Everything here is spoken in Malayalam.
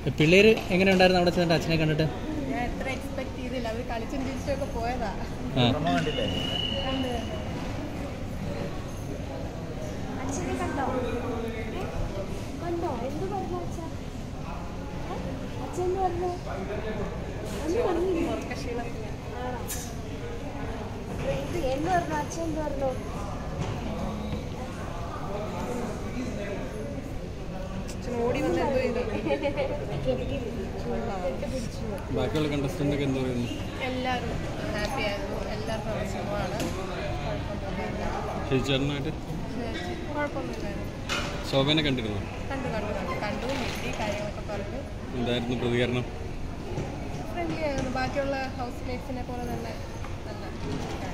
പിള്ളേർ എങ്ങനെ ഉണ്ടായിരുന്നു അവിടെ ചെന്നിട്ട് അച്ഛനെ കണ്ടിട്ട് ഞാൻ എത്ര എക്സ്പെക്ട് ചെയ്തില്ല അവർ കളിച്ചും തിരിച്ചും ഒക്കെ പോയതാ ആ പ്രമോ കണ്ടില്ലേ കണ്ട് അച്ഛനെ കണ്ടോ ഏ? കണ്ടോ എന്ത് പറഞ്ഞു അച്ഛ അച്ഛൻ എന്ത് പറഞ്ഞു ഒന്നും പറഞ്ഞില്ല ഉറക്കക്ഷീണത്തിന് ആണോ ഇത് എന്ത് പറഞ്ഞു അച്ഛൻ എന്ത് പറഞ്ഞു അച്ഛൻ ഓടി വന്ന് എന്തോ ചെയ്തു ബാക്കിയുള്ള കണ്ടസ്റ്റൻ്റ് ഒക്കെ എന്താ പറയുന്നു എല്ലാവരും ഹാപ്പി ആയിരുന്നു എല്ലാവർക്കും അവിടെ സുഖമാണ് കുഴപ്പമൊന്നുമില്ല ചേച്ചിയേട്ടനായിട്ട് കുഴപ്പമൊന്നുമില്ലായിരുന്നു ശോഭനെ കണ്ടിരുന്നു കണ്ടു കണ്ടു കണ്ടു കണ്ടു ഞെട്ടി കാര്യങ്ങളൊക്കെ പറഞ്ഞു എന്തായിരുന്നു പ്രതികരണം ഫ്രണ്ട്ലി ആയിരുന്നു ബാക്കിയുള്ള ഹൗസ് മേറ്റ്സിനെ പോലെ തന്നെ നല്ല ഇതായിരുന്നു.